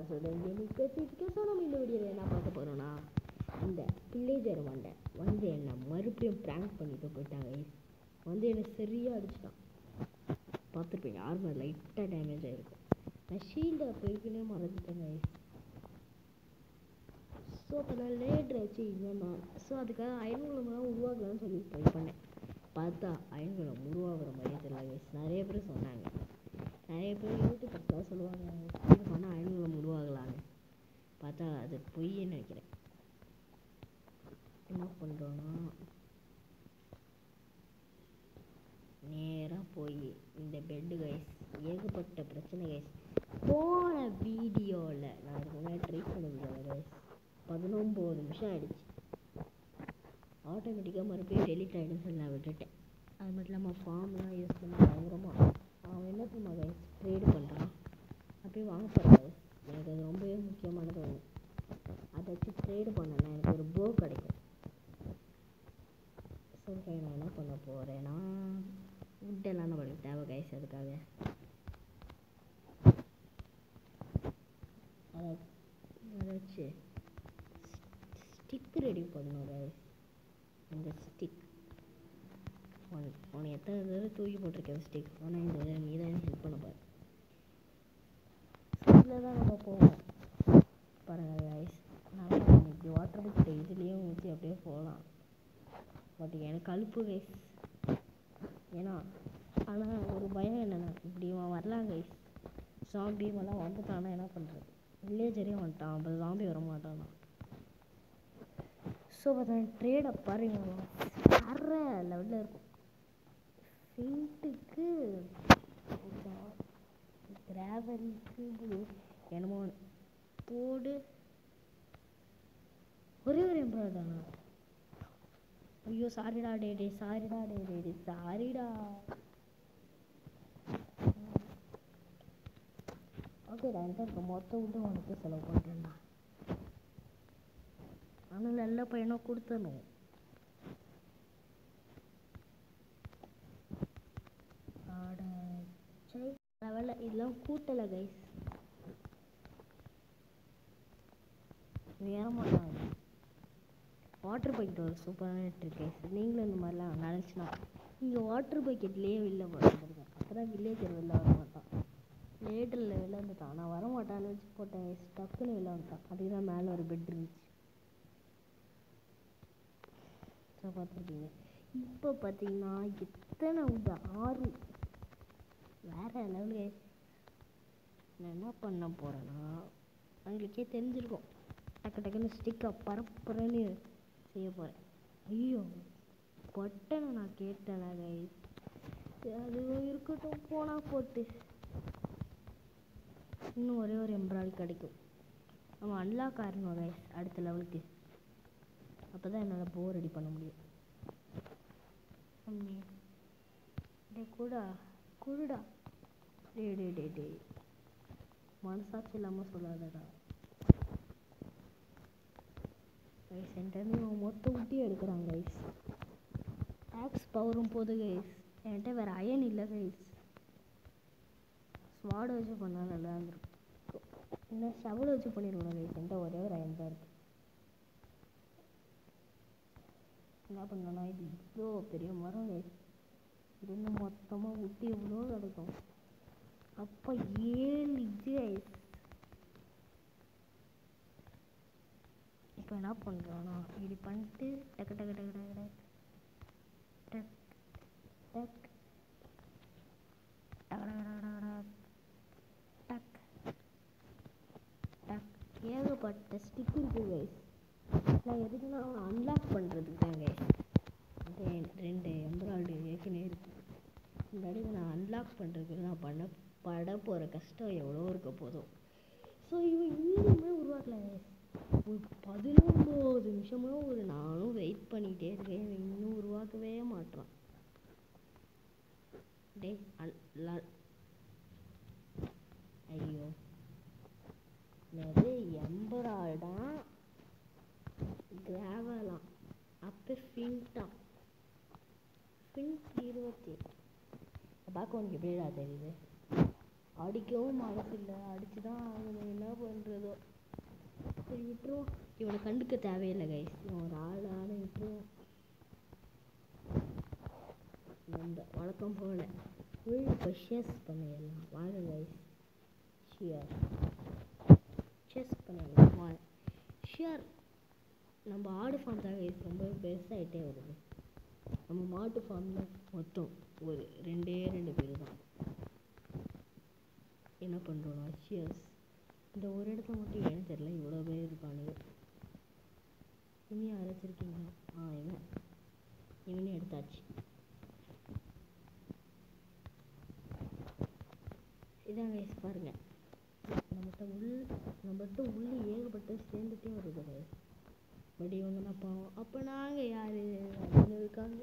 சொல்கிறேன் எனக்கு பேசிட்டு ஸோ நம்ம இந்த வீடியோவில் என்ன பார்க்க போகிறோம்னா இந்த பில்லேஜர் வண்டை வந்து என்னை மறுபடியும் ப்ராங்க் பண்ணிட்டு போயிட்டாங்க வந்து என்னை சரியாக அடிச்சிட்டான் பார்த்துருப்பீங்க ஆர்மர் லைட்டாக டேமேஜ் ஆகிருக்கும் நான் ஷீல்டை போய்க்குன்னே மறந்துட்டேங்க ஸோ அப்போ நான் லேட்ரு வச்சு இல்லைன்னா ஸோ அதுக்காக அயன்குளம்லாம் உருவாக்கலாம்னு சொல்லி ட்ரை பண்ணேன் பார்த்தா அயன்குளம் உருவாகிற மாதிரியே தெரியல guys. நிறைய பேர் சொன்னாங்க நிறைய பேர் யூடியூப்லாம் சொல்லுவாங்க இது பண்ணால் அயன்குளம் உருவாகலான்னு பார்த்தா அது பொய்ன்னு நினைக்கிறேன் என்ன பண்ணுறோன்னா நேராக போய் இந்த பெட்டு கைஸ் ஏகப்பட்ட பிரச்சனை கைஸ் போன வீடியோவில் நான் இதுக்கு முன்னாடி ட்ரை பண்ணதில்லை கைஸ் பதினொம்பது நிமிஷம் ஆயிடுச்சு ஆட்டோமேட்டிக்காக மறுபடியும் டெலிட் ஆகிடுன்னு சொல்லி நான் விட்டுட்டேன் அது மட்டும் இல்லாமல் ஃபார்ம்லாம் யூஸ் பண்ணி பயங்கரமாக அவன் என்ன தெரியுமா கைஸ் ட்ரேடு பண்ணுறான் அப்படியே வாங்க போகிறாரு எனக்கு அது ரொம்பவே முக்கியமானது ஒன்று அதை வச்சு ட்ரேடு பண்ணேன்னா எனக்கு ஒரு போ கிடைக்கும் ஸோ நான் என்ன பண்ண போகிறேன்னா ஃபுட்டெல்லாம் நம்மளுக்கு தேவை கைஸ் அதுக்காக அதை அதை வச்சு ஸ்டிக் ரெடி பண்ணணும் கைஸ் இந்த ஸ்டிக் உன் உன்னை எத்தனை தடவை தூக்கி போட்டிருக்கேன் ஸ்டிக் ஆனால் இந்த தடவை நீ தான் ஹெல்ப் பண்ண பாரு இதில் தான் நம்ம போவோம் பாருங்கள் கைஸ் நல்லா இப்படி வாட்டர் பக்கெட்டை இதுலேயும் ஊற்றி அப்படியே போகலாம் பட் எனக்கு அலுப்பு கைஸ் ஏன்னா ஆனால் ஒரு பயம் என்னென்னா இப்படி இவன் வரலாம் கைஸ் ஜாம்பி எல்லாம் வந்துட்டானா என்ன பண்ணுறது வில்லேஜரே வந்துட்டான் அப்போ ஜாம்பி வர மாட்டானா ஸோ பார்த்தா ட்ரேடை பாருங்க வேற லெவலில் இருக்கும் ஃபீட்டுக்கு கிராவலுக்கு என்னமோ ஒண்ணு. போடு ஒரே ஒரு எம்ப்ராய்டர் தானா ஐயோ சாரிடா டே டே சாரிடா டே டே டே சாரிடா ஓகேடா என்கிட்ட இருக்க மொத்த விட்டு உனக்கு செலவு பண்ணுறேன்டா ஆனால் நல்ல பையனாக கொடுத்தணும் ஆட சரி லெவலில் இதெல்லாம் கூட்டலை கைஸ் ஏற மாட்டாங்க வாட்டர் பக்கெட் ஒரு சூப்பரான இருக்கு நீங்களும் இந்த மாதிரிலாம் நினச்சினா நீங்கள் வாட்டர் பக்கெட்லேயே வெளில வந்துருங்க அப்போ தான் வில்லேஜர் வெளில வர மாட்டான் லேட்டரில் வெளில வந்துட்டான் நான் வர மாட்டான்னு வச்சு போட்டேன் டக்குன்னு வெளில வந்துட்டான் அதுக்கு தான் மேலே ஒரு பெட் இருந்துச்சு ஸோ பார்த்துருக்கீங்க இப்போ பார்த்தீங்கன்னா எத்தனை உண்டு ஆறு வேற லெவலு நான் என்ன பண்ண போகிறேன்னா அவங்களுக்கே தெரிஞ்சிருக்கும் டக்கு டக்குன்னு ஸ்டிக்கை பரப்புறேன்னு செய்ய போகிறேன் ஐயோ பட்டனை நான் கேட்டேனா கைஸ் அது இருக்கட்டும் போனால் போட்டு இன்னும் ஒரே ஒரு எம்ப்ராய்டரி கிடைக்கும் நம்ம அன்லாக் ஆகணும் கைஸ் அடுத்த லெவலுக்கு அப்போ தான் என்னால் போர் ரெடி பண்ண முடியும் அம்மி டே கூடா குருடா டே டே டே டே மனசாட்சி இல்லாமல் சொல்லாதடா கைஸ் என்கிட்ட இவன் மொத்த ஊட்டி எடுக்கிறான் கைஸ் ஆக்ஸ் பவரும் போது கைஸ் என்கிட்ட வேறு அயன் இல்லை கைஸ் ஸ்வாட் வச்சு பண்ணால் நல்லா இருந்திருக்கும் இல்லை ஷவல் வச்சு பண்ணிருக்கணும் கைஸ் என்கிட்ட ஒரே ஒரு அயன் தான் இருக்கு என்ன பண்ணனா இது இவ்வளோ பெரிய மரம் கைஸ் இது வந்து மொத்தமாக ஊட்டி எவ்வளோ கிடக்கும் அப்போ ஏழு இது கைஸ் இப்போ என்ன பண்ணுறோன்னா இப்படி பண்ணிட்டு டக்கு டக்கு டக்கு டக்கு டக் டக் டக் டக் டக் டக் ஏகப்பட்ட ஸ்டிக் இருக்கு கைஸ் நான் எதுக்குன்னா அவனை அன்லாக் பண்ணுறதுக்கு தான் கைஸ் ரெண்டு எம்ப்ராய்டு ஏற்கனவே இருக்கு இந்த அடிக்கு நான் அன்லாக் பண்ணுறதுக்கு நான் பண்ண பட போகிற கஷ்டம் எவ்வளோ இருக்க போதும் ஸோ இவன் இன்னுமே உருவாக்கல guys. ஒரு பதினொம்பது நிமிஷமா ஒரு நானும் வெயிட் பண்ணிகிட்டே இருக்கேன் இவன் இன்னும் உருவாக்கவே மாட்டான் டே ஐயோ அது எம்பராய்டா கிராவலாம் அப்போ ஃபின்ட்டான் ஃபின்ட் இருபத்தி எட்டு பார்க்க உனக்கு எப்படிடா தெரியுது அடிக்கவும் மனசு இல்லை அடிச்சு தான் ஆகணும் என்ன பண்ணுறது பண்ணுறதோ சரி விட்டுருவோம் இவனை கண்டுக்க தேவையில்லை கைஸ் இவன் ஒரு ஆள் ஆளை விட்டுருவோம் நம்ம வழக்கம் போல ஃபுல் இப்போ ஷேர்ஸ் பண்ணிடலாம் வாங்க கைஸ் ஷியர் செஸ் பண்ணிடலாம் வாங்க ஷியர் நம்ம ஆடு ஃபார்ம் தான் கைஸ் ரொம்ப பெருசாகிட்டே வருது நம்ம மாட்டு ஃபார்மில் மொத்தம் ஒரு ரெண்டே ரெண்டு பேர் தான் என்ன பண்ணுறோம்னா ஷியர்ஸ் இந்த ஒரு இடத்துல மட்டும் ஏன்னு தெரியல இவ்வளோ பேர் இருக்கானுங்க இனி அரைச்சிருக்கீங்க ஆ இவன் இவனே எடுத்தாச்சு இதான் கைஸ் பாருங்க நம்மகிட்ட உள் நம்மகிட்ட உள்ளே ஏகப்பட்ட சேர்ந்துட்டே வருது கைஸ் பட் இவங்க தான் பாவம் அப்போ நாங்கள் யார் அப்படின்னு இருக்காங்க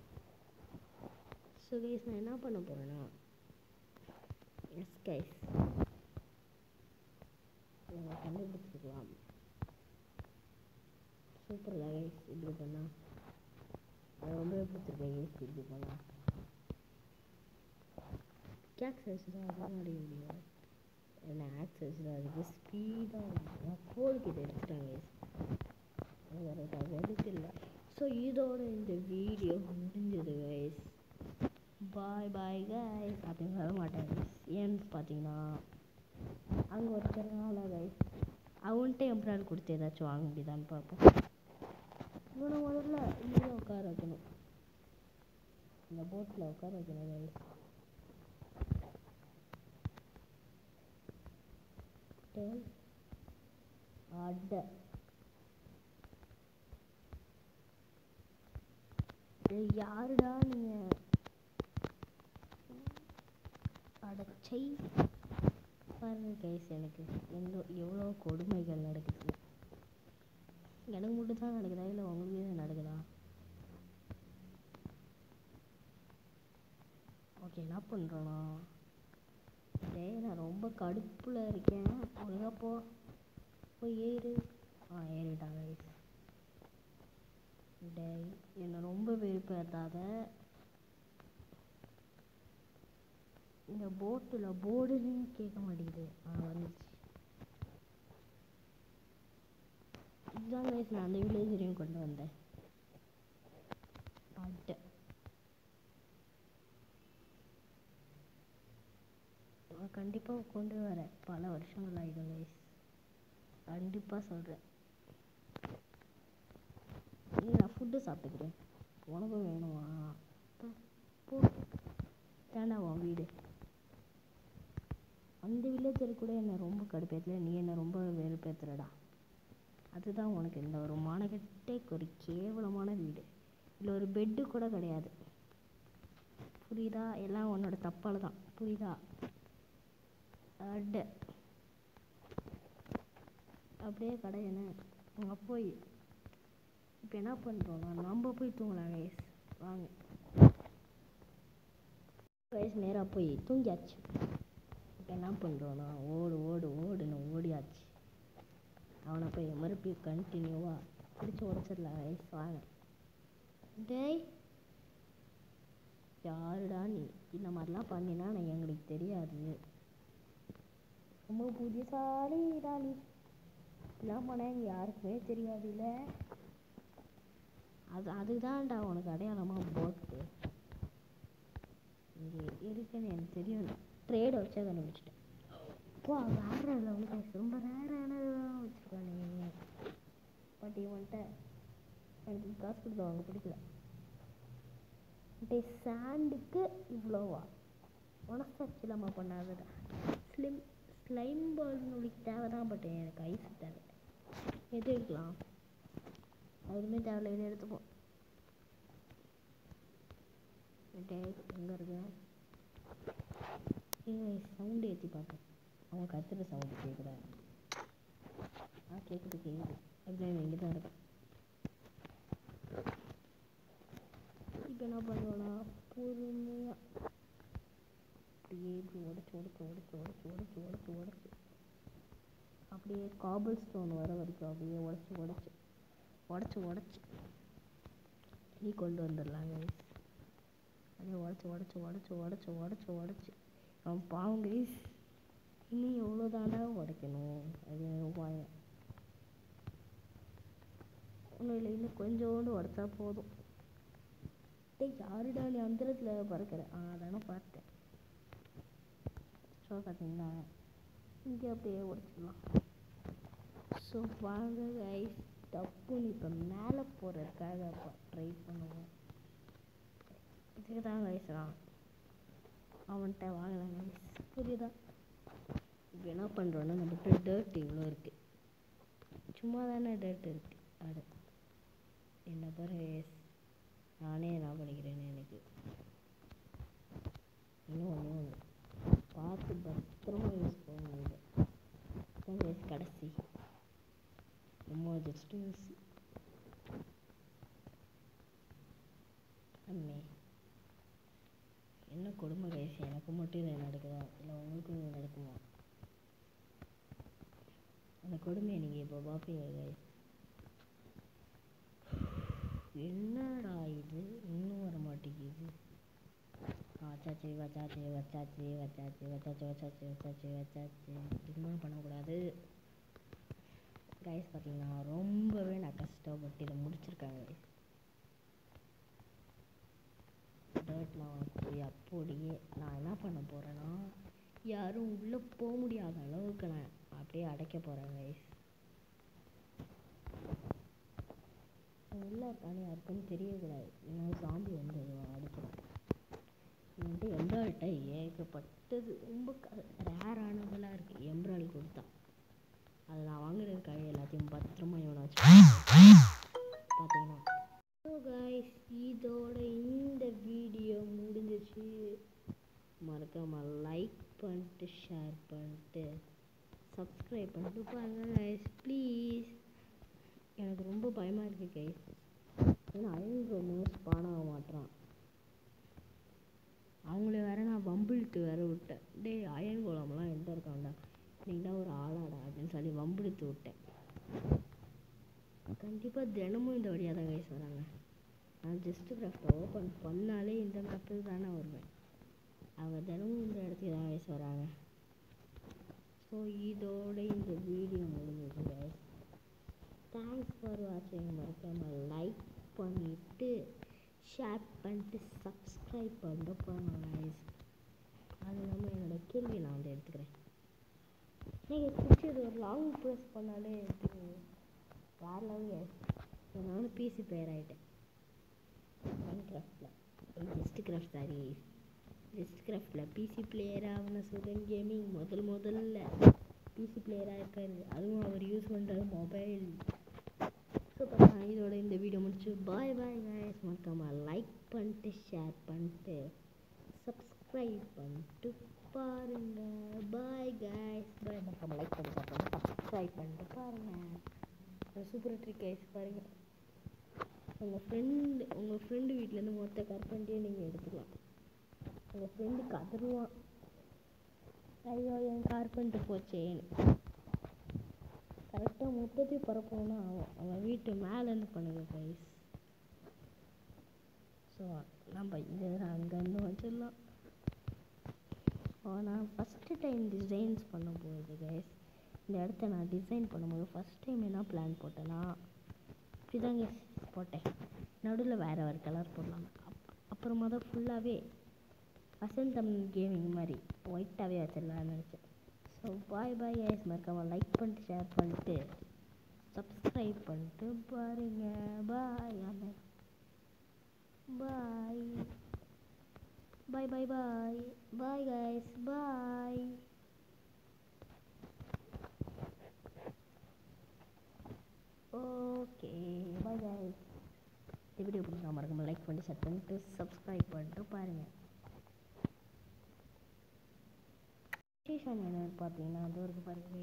ஸோ கைஸ் நான் என்ன பண்ண போகிறேன்னா எஸ் கைஸ் நம்ம கண்டுபிடிச்சிக்கலாம் சூப்பர் கைஸ் இப்படி பண்ணா எனக்கு ரொம்பவே பிடிச்சிருக்கேன் கைஸ் இப்படி பண்ணா ஆக்சஸ் தான் அதுதான் அடைய முடியும் என்ன ஆக்சஸ் தான் அதுக்கு ஸ்பீடாக நான் கோல் கிட்ட எடுத்துட்டாங்க கைஸ் வேறு ஏதாவது எடுக்கல ஸோ இதோட இந்த வீடியோ முடிஞ்சது கைஸ் பாய் பாய் கைஸ் அப்படின்னு சொல்ல மாட்டேன் guys. ஏன்னு பார்த்தீங்கன்னா அங்கே ஒருத்தனால கைஸ் அவன்கிட்ட எம்ப்ராய்டு கொடுத்து ஏதாச்சும் வாங்க முடியுதான்னு பார்ப்போம் இவனை முதல்ல இங்கே உட்கார வைக்கணும் இந்த போட்டில் உட்கார வைக்கணும் கைஸ் டேல் அட ஏய், யாருடா நீங்க அடச்சை பாருங்க கைஸ் எனக்கு எந்த எவ்வளோ கொடுமைகள் நடக்குது எனக்கு மட்டும் தான் நடக்குதா இல்லை உங்களுக்கு தான் நடக்குதா ஓகே என்ன பண்ணுறோன்னா டேய் நான் ரொம்ப கடுப்பில் இருக்கேன் ஒழுங்கா போ போய் ஏறு ஆ ஏறிட்டாங்க கைஸ் டேய் என்னை ரொம்ப வெறுப்பேற்றாத இந்த போட்டில் போர்டுன்னு கேட்க மாட்டேங்குது ஆ வந்துச்சு இதுதான் கைஸ் நான் அந்த வில்லேஜ் வரையும் கொண்டு வந்தேன் அட்டை நான் கண்டிப்பாக கொண்டு வரேன் பல வருஷங்கள் ஆகிடும் கைஸ் கண்டிப்பாக சொல்கிறேன் நீ நான் ஃபுட்டு சாப்பிட்டுக்கிறேன் உனக்கும் வேணுமா போ, போ தாண்டா உன் வீடு அந்த வில்லேஜர் கூட என்னை ரொம்ப கடுப்பேற்றல நீ என்னை ரொம்ப வெறுப்பேற்றுறடா அதுதான் உனக்கு இந்த ஒரு மானகட்டே ஒரு கேவலமான வீடு இதில் ஒரு பெட்டு கூட கிடையாது புரியுதா எல்லாம் உன்னோட தப்பால் தான் புரியுதா அட அப்படியே கடை என்ன அங்கே போய் இப்போ என்ன பண்ணுறோம்னா நம்ம போய் தூங்கலாம் கைஸ் வாங்க கைஸ் நேராக போய் தூங்கியாச்சு இப்போ என்ன பண்ணுறோன்னா ஓடு ஓடு ஓடுன்னு ஓடியாச்சு அவனை போய் மறுபடியும் கண்டினியூவாக பிடிச்சி உடச்சிடலாம் கைஸ் வாங்க டேய் யாருடா நீ இந்த மாதிரிலாம் பண்ணினா நான் எங்களுக்கு தெரியாது ரொம்ப புத்திசாலிடா நீ இதெல்லாம் பண்ண எங்க யாருக்குமே தெரியாதுல்ல அது அதுதான்டா உனக்கு அடையாளமாக போட்டு இங்கே இருக்குன்னு எனக்கு தெரியும் ட்ரேடை வச்சா கண்டுபிடிச்சிட்டேன் போ வேற லெவலுக்கு ரொம்ப ரேரானதான் வச்சுருக்கானுங்க பட் இவன்ட்ட எனக்கு காசு கொடுத்து வாங்க பிடிக்கல டே சாண்டுக்கு இவ்வளோவா உனசாச்சு நம்ம பண்ணாதடா ஸ்லிம் ஸ்லைம் பால் உங்களுக்கு தேவை தான் பட் எனக்கு ஐஸ் தேவை எது எடுக்கலாம் எதுவுமே தேவையில்ல இதை எடுத்துப்போம் டே எங்கே இருக்கு சவுண்டு ஏற்றி பார்த்தேன் அவன் கத்துற சவுண்டு கேட்குறா ஆ கேட்குது கேட்குது எப்படியும் இங்கே தான் இருக்கேன் இப்போ என்ன பண்ணுவோன்னா பொறுமையாக அப்படியே இப்படி உடச்சி உடச்சி உடச்சி உடச்சி உடச்சி உடச்சி உடச்சி அப்படியே காபிள் ஸ்டோன் வர வரைக்கும் அப்படியே உடச்சி உடச்சி உடச்சி உடச்சி நீ கொண்டு வந்துடலாம் கைஸ் அப்படியே உடச்சி உடச்சி உடச்சி உடச்சி உடச்சி உடச்சி அவன் பாவம் கைஸ் இன்னும் எவ்வளோ தாண்டா உடைக்கணும் அது ஒன்றும் இல்லை இன்னும் கொஞ்சோண்டு உடச்சா போதும் டேய் யாருடா நீ அந்தரத்தில் பறக்கிற ஆ அதானே பார்த்தேன் ஸோ பார்த்தீங்களா இங்கே அப்படியே உடச்சிடலாம் ஸோ வாங்க கைஸ் டப்புன்னு இப்போ மேலே போகிறதுக்காக ட்ரை பண்ணுவோம் இதுக்கு தான் கைஸ் நான் அவன்கிட்ட வாங்கலாம் கைஸ் புரியுதா இப்போ என்ன பண்ணுறோன்னா நம்மகிட்ட டர்ட் இவ்வளோ இருக்குது சும்மா தானே டர்ட் இருக்குது அது என்ன பாருங்க எஸ் நானே என்ன பண்ணிக்கிறேன்னு எனக்கு இன்னும் ஒன்று ஒன்று பார்த்து பத்திரமா யூஸ் பண்ணுங்க அதான் guys கடைசி ரொம்ப ஜஸ்ட் யூஸ் அம்மே என்ன கொடுமை கைஸ் எனக்கு மட்டும் இது நடக்குதா இல்லை உங்களுக்கும் இது நடக்குமா அந்த கொடுமையை நீங்கள் இப்போ பார்ப்பீங்க கைஸ் என்னடா இது இன்னும் வர மாட்டேங்குது வச்சாச்சு வச்சாச்சு வச்சாச்சு வச்சாச்சு வச்சாச்சு வச்சாச்சு வச்சாச்சு வச்சாச்சு இதுமாதிரி பண்ணக்கூடாது கைஸ் பார்த்தீங்கன்னா ரொம்பவே நான் கஷ்டப்பட்டு இதை முடிச்சிருக்காங்க கைஸ் டர்ட்லாம் போய் அப்படியே நான் என்ன பண்ண போகிறேன்னா யாரும் உள்ளே போக முடியாத அளவுக்கு நான் அப்படியே அடைக்க போகிறேன் கைஸ் உள்ளே இருக்கானே யாருக்கும் தெரியக்கூடாது இன்னும் சாம்பி வந்து அடிச்சிடும் வந்துட்டு எம்ப்ராய்ட்ட ஏகப்பட்டது ரொம்ப ரேரானதெல்லாம் இருக்குது எம்ப்ராய்டு கொடுத்தா அதை நான் வாங்குறதுக்காக எல்லாத்தையும் பத்திரமா இவனை வச்சு பார்த்தீங்கன்னா ஸோ கைஸ் இதோட இந்த வீடியோ முடிஞ்சிச்சு மறக்காம லைக் பண்ணிட்டு ஷேர் பண்ணிட்டு சப்ஸ்கிரைப் பண்ணிட்டு பாருங்க கைஸ் ப்ளீஸ் எனக்கு ரொம்ப பயமாக இருக்குது கைஸ் ஏன்னா அயன் ரோமோஸ் பானாக மாட்டுறான் அவங்கள வேற நான் வம்பிழுத்து வேற விட்டேன் டேய் அயன் கோலம்லாம் எந்த இருக்கான்டா நீ தான் ஒரு ஆளாடா அப்படின்னு சொல்லி வம்பிழுத்து விட்டேன் கண்டிப்பாக தினமும் இந்த வழியாக தான் கைஸ் வராங்க நான் ஜஸ்ட் கிராஃப்டை ஓப்பன் பண்ணாலே இந்த மேப்புக்கு தானே வருவேன் அவங்க தினமும் இந்த இடத்துக்கு தான் கைஸ் வராங்க ஸோ இதோட இந்த வீடியோ முடிஞ்சது கைஸ் தேங்க்ஸ் ஃபார் வாட்சிங் மறக்காமல் லைக் பண்ணிவிட்டு ஷேர் பண்ணிட்டு சப்ஸ்கிரைப் பண்ணிட்டு போங்க கைஸ் அது இல்லாமல் என்னோட கேள்வி நான் வந்து எடுத்துக்கிறேன் நீங்கள் பிடிச்சது ஒரு லாங் ப்ரெஸ் பண்ணாலே எடுத்துக்கோங்க வேறு லெவல் நானும் பிசி பிளேயர் ஆகிட்டேன் மைண்ட் கிராஃப்டில் ஜஸ்ட் கிராஃப்ட் சாரி ஜஸ்ட் கிராஃப்டில் பிசி பிளேயர் ஆகின சுதன் கேமிங் முதல் முதல்ல பிசி பிளேயராக இருக்காரு அதுவும் அவர் யூஸ் பண்ணுறது மொபைல் ஸோ பார்த்தா இதோட இந்த வீடியோ முடிச்சு பாய் பாய் guys மறக்காம லைக் பண்ணிட்டு ஷேர் பண்ணிட்டு சப்ஸ்கிரைப் பண்ணிட்டு பாருங்க பாய் guys பாய் மறக்காம லைக் பண்ணி சாப்பிடுங்க சப்ஸ்கிரைப் பண்ணிட்டு பாருங்க சூப்பர் ட்ரிக் கைஸ் பாருங்க உங்கள் ஃப்ரெண்டு உங்கள் ஃப்ரெண்டு வீட்டிலேருந்து மொத்த கற்பண்டியே நீங்கள் எடுத்துக்கலாம் உங்கள் ஃப்ரெண்டு கதறுவான் ஐயோ என் கார்பெண்ட்டு போச்சேன்னு கரெக்டாக மொத்தத்தையும் பரப்பணும்னா அவன் அவன் வீட்டு மேலேருந்து பண்ணுங்க கைஸ் ஸோ நம்ம இதை அங்கேருந்து வச்சிடலாம் நான் ஃபஸ்ட்டு டைம் டிசைன்ஸ் பண்ண போகுது கைஸ் இந்த இடத்த நான் டிசைன் பண்ணும்போது ஃபஸ்ட் டைம் என்ன பிளான் போட்டேன்னா இப்படிதாங்க போட்டேன் நடுவில் வேறு வேறு கலர் போடலாம் அப் அப்புறமா தான் ஃபுல்லாகவே வசந்தம் கேமிங் மாதிரி ஒயிட்டாகவே வச்சிடலாம்னு நினச்சேன் ஸோ பாய் பாய் கைஸ் மறக்காம லைக் பண்ணிட்டு ஷேர் பண்ணிட்டு சப்ஸ்கிரைப் பண்ணிட்டு பாருங்க bye bye bye bye bye bye guys bye okay bye guys இந்த வீடியோ பிடிச்சா மறக்காம லைக் பண்ணி ஷேர் பண்ணிட்டு சப்ஸ்கிரைப் பண்ணிட்டு பாருங்கள் விசேஷம் என்னன்னு பார்த்தீங்கன்னா அது ஒரு பாருங்க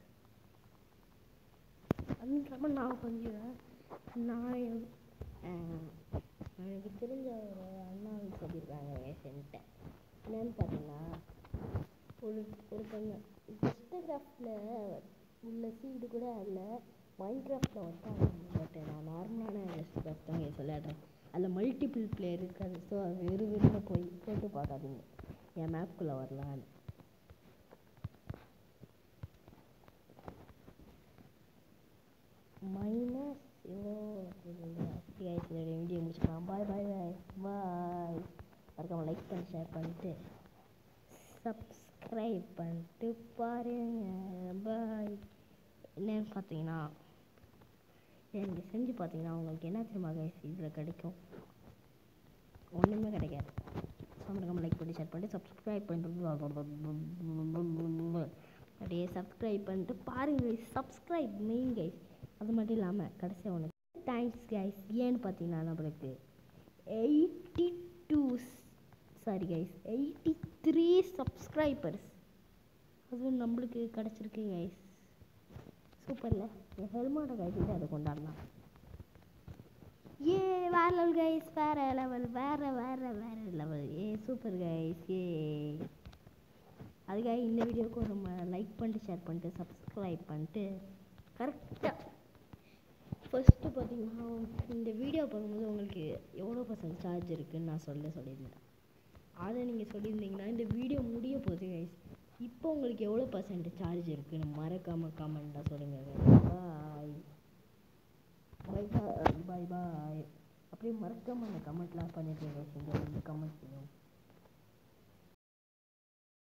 அது இல்லாமல் நான் கொஞ்சம் நான் என்- ஆஹ் எனக்கு தெரிஞ்ச ஒரு அண்ணா வந்து சொல்லியிருக்காங்க என்கிட்ட என்னன்னு பார்த்தீங்கன்னா ஒரு ஒருத்தங்க ஜஸ்ட் கிராஃப்டில் உள்ள சீடு கூட அதில் மைண்ட் கிராஃப்டில் ஒருத்தாங்க பட் நான் நார்மலான ஜஸ்ட் கிராஃப்ட் தான் இங்கே சொல்லிடுறேன் அதில் மல்டிபிள் பிளேயர் இருக்காது ஸோ அது வெறும் வெறும் போய் போட்டு பார்க்காதீங்க என் மேப்குள்ளே வரலான்னு மைனஸ் இவ்வளோ பண்ணிட்டு சப்ஸ்கிரைப் பண்ணிட்டு பாருங்க பாய் என்னன்னு பார்த்தீங்கன்னா நீங்கள் செஞ்சு பார்த்தீங்கன்னா உங்களுக்கு என்ன தெரியுமா கைஸ் இதில் கிடைக்கும் ஒன்றுமே கிடைக்காது மறக்காம லைக் பண்ணி ஷேர் பண்ணிட்டு சப்ஸ்கிரைப் பண்ணிட்டு அப்படியே சப்ஸ்கிரைப் பண்ணிட்டு பாருங்க சப்ஸ்கிரைப் மெயின் கைஸ் அது மட்டும் இல்லாமல் கடைசியாக ஒன்று தேங்க்ஸ் கைஸ் ஏன்னு பார்த்தீங்கன்னா நம்மளுக்கு eighty two sorry guys eighty three subscribers அதுவும் நம்மளுக்கு கிடச்சிருக்கு கைஸ் சூப்பரில் என் ஹெல்மெட்டை கட்டிட்டு அதை கொண்டாடலாம் ஏ வேற லெவல் கைஸ் வேற லெவல் வேற வேற வேற லெவல் ஏ சூப்பர் கைஸ் ஏ அதுக்காக இந்த வீடியோவுக்கு ஒரு லைக் பண்ணிட்டு ஷேர் பண்ணிட்டு சப்ஸ்கிரைப் பண்ணிட்டு கரெக்டாக ஃபஸ்ட்டு பார்த்தீங்கன்னா இந்த வீடியோ பார்க்கும்போது உங்களுக்கு எவ்வளோ பர்சன்ட் சார்ஜ் இருக்குன்னு நான் சொல்ல சொல்லியிருந்தேன் அதை நீங்கள் சொல்லியிருந்தீங்கன்னா இந்த வீடியோ முடிய போகுது கைஸ் இப்போ உங்களுக்கு எவ்வளோ பர்சன்ட் சார்ஜ் இருக்குன்னு மறக்காமல் கமெண்ட்டாக சொல்லுங்கள் பாய் பாய் பாய் பாய் பாய் அப்படியே மறக்காமல் அந்த கமெண்ட்லாம் பண்ணிட்டு இந்த கமெண்ட் பண்ணுவோம்